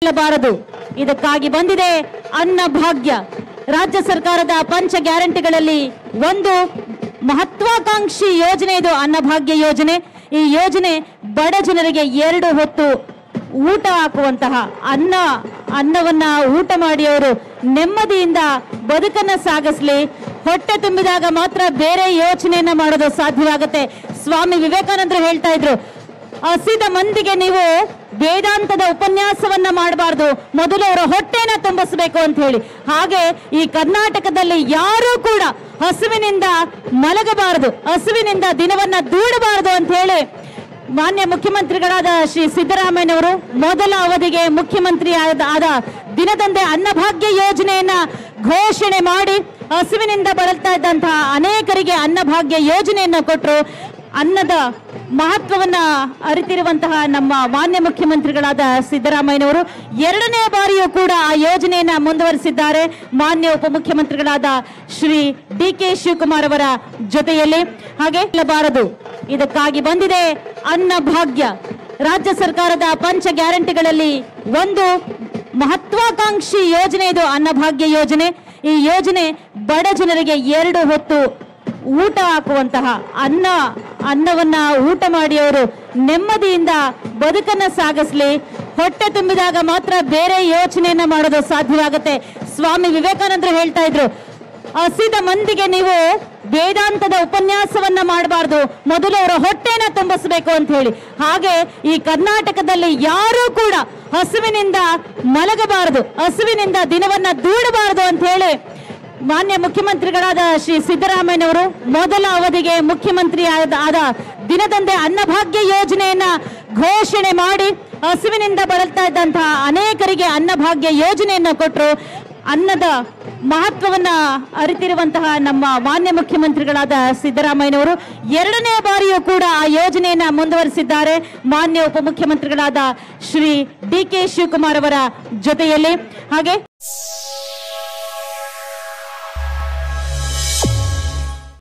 ಬಾರದು ಇದಕ್ಕಾಗಿ ಬಂದಿದೆ ಅನ್ನ ಭಾಗ್ಯ ರಾಜ್ಯ ಸರ್ಕಾರದ ಪಂಚ ಗ್ಯಾರಂಟಿಗಳಲ್ಲಿ ಒಂದು ಮಹತ್ವಾಕಾಂಕ್ಷಿ ಯೋಜನೆ ಇದು ಅನ್ನಭಾಗ್ಯ ಯೋಜನೆ ಈ ಯೋಜನೆ ಬಡ ಜನರಿಗೆ ಎರಡು ಹೊತ್ತು ಊಟ ಹಾಕುವಂತಹ ಅನ್ನ ಅನ್ನವನ್ನ ಊಟ ಮಾಡಿ ಅವರು ನೆಮ್ಮದಿಯಿಂದ ಬದುಕನ್ನ ಸಾಗಿಸ್ಲಿ ಹೊಟ್ಟೆ ತುಂಬಿದಾಗ ಮಾತ್ರ ಬೇರೆ ಯೋಚನೆಯನ್ನ ಮಾಡೋದು ಸಾಧ್ಯವಾಗುತ್ತೆ ಸ್ವಾಮಿ ವಿವೇಕಾನಂದರು ಹೇಳ್ತಾ ಇದ್ರು ಹಸಿದ ಮಂದಿಗೆ ನೀವು ವೇದಾಂತದ ಉಪನ್ಯಾಸವನ್ನ ಮಾಡಬಾರ್ದು ಮೊದಲು ಅವರ ಹೊಟ್ಟೆನ ತುಂಬಿಸಬೇಕು ಅಂತ ಹೇಳಿ ಹಾಗೆ ಈ ಕರ್ನಾಟಕದಲ್ಲಿ ಯಾರೂ ಕೂಡ ಹಸುವಿನಿಂದ ಮಲಗಬಾರದು ಹಸುವಿನಿಂದ ದಿನವನ್ನ ದೂಡಬಾರದು ಅಂತ ಹೇಳಿ ಮಾನ್ಯ ಮುಖ್ಯಮಂತ್ರಿಗಳಾದ ಶ್ರೀ ಸಿದ್ದರಾಮಯ್ಯನವರು ಮೊದಲ ಅವಧಿಗೆ ಮುಖ್ಯಮಂತ್ರಿ ಆದ ಆದ ದಿನದಂದೇ ಅನ್ನಭಾಗ್ಯ ಯೋಜನೆಯನ್ನ ಘೋಷಣೆ ಮಾಡಿ ಹಸುವಿನಿಂದ ಬಳಲ್ತಾ ಇದ್ದಂತಹ ಅನೇಕರಿಗೆ ಅನ್ನಭಾಗ್ಯ ಯೋಜನೆಯನ್ನ ಕೊಟ್ಟರು ಅನ್ನದ ಮಹತ್ವವನ್ನ ಅರಿತಿರುವಂತಹ ನಮ್ಮ ಮಾನ್ಯ ಮುಖ್ಯಮಂತ್ರಿಗಳಾದ ಸಿದ್ದರಾಮಯ್ಯನವರು ಎರಡನೇ ಬಾರಿಯೂ ಕೂಡ ಆ ಯೋಜನೆಯನ್ನ ಮುಂದುವರಿಸಿದ್ದಾರೆ ಮಾನ್ಯ ಉಪಮುಖ್ಯಮಂತ್ರಿಗಳಾದ ಶ್ರೀ ಡಿ ಕೆ ಶಿವಕುಮಾರ್ ಅವರ ಜೊತೆಯಲ್ಲಿ ಹಾಗೆ ಇಲ್ಲಬಾರದು ಇದಕ್ಕಾಗಿ ಬಂದಿದೆ ಅನ್ನ ಭಾಗ್ಯ ರಾಜ್ಯ ಸರ್ಕಾರದ ಪಂಚ ಗ್ಯಾರಂಟಿಗಳಲ್ಲಿ ಒಂದು ಮಹತ್ವಾಕಾಂಕ್ಷಿ ಯೋಜನೆ ಇದು ಅನ್ನಭಾಗ್ಯ ಯೋಜನೆ ಈ ಯೋಜನೆ ಬಡ ಜನರಿಗೆ ಎರಡು ಹೊತ್ತು ಊಟ ಹಾಕುವಂತಹ ಅನ್ನ ಅನ್ನವನ್ನ ಊಟ ಮಾಡಿ ಅವರು ನೆಮ್ಮದಿಯಿಂದ ಬದುಕನ್ನ ಸಾಗಿಸ್ಲಿ ಹೊಟ್ಟೆ ತುಂಬಿದಾಗ ಮಾತ್ರ ಬೇರೆ ಯೋಚನೆಯನ್ನ ಮಾಡೋದು ಸಾಧ್ಯವಾಗುತ್ತೆ ಸ್ವಾಮಿ ವಿವೇಕಾನಂದರು ಹೇಳ್ತಾ ಇದ್ರು ಹಸಿದ ಮಂದಿಗೆ ನೀವು ವೇದಾಂತದ ಉಪನ್ಯಾಸವನ್ನ ಮಾಡಬಾರ್ದು ಮೊದಲು ಅವರ ಹೊಟ್ಟೆನ ತುಂಬಿಸಬೇಕು ಅಂತ ಹೇಳಿ ಹಾಗೆ ಈ ಕರ್ನಾಟಕದಲ್ಲಿ ಯಾರೂ ಕೂಡ ಹಸುವಿನಿಂದ ಮಲಗಬಾರದು ಹಸುವಿನಿಂದ ದಿನವನ್ನ ದೂಡಬಾರದು ಅಂತ ಹೇಳಿ ಮಾನ್ಯ ಮುಖ್ಯಮಂತ್ರಿಗಳಾದ ಶ್ರೀ ಸಿದ್ದರಾಮಯ್ಯನವರು ಮೊದಲ ಅವಧಿಗೆ ಮುಖ್ಯಮಂತ್ರಿ ಆದ ಆದ ದಿನದಂದೇ ಅನ್ನಭಾಗ್ಯ ಯೋಜನೆಯನ್ನ ಘೋಷಣೆ ಮಾಡಿ ಹಸುವಿನಿಂದ ಬಳಲ್ತಾ ಇದ್ದಂತಹ ಅನೇಕರಿಗೆ ಅನ್ನಭಾಗ್ಯ ಯೋಜನೆಯನ್ನ ಕೊಟ್ಟರು ಅನ್ನದ ಮಹತ್ವವನ್ನ ಅರಿತಿರುವಂತಹ ನಮ್ಮ ಮಾನ್ಯ ಮುಖ್ಯಮಂತ್ರಿಗಳಾದ ಸಿದ್ದರಾಮಯ್ಯನವರು ಎರಡನೇ ಬಾರಿಯೂ ಕೂಡ ಆ ಯೋಜನೆಯನ್ನ ಮುಂದುವರಿಸಿದ್ದಾರೆ ಮಾನ್ಯ ಉಪಮುಖ್ಯಮಂತ್ರಿಗಳಾದ ಶ್ರೀ ಡಿ ಕೆ ಶಿವಕುಮಾರ್ ಅವರ ಜೊತೆಯಲ್ಲಿ ಹಾಗೆ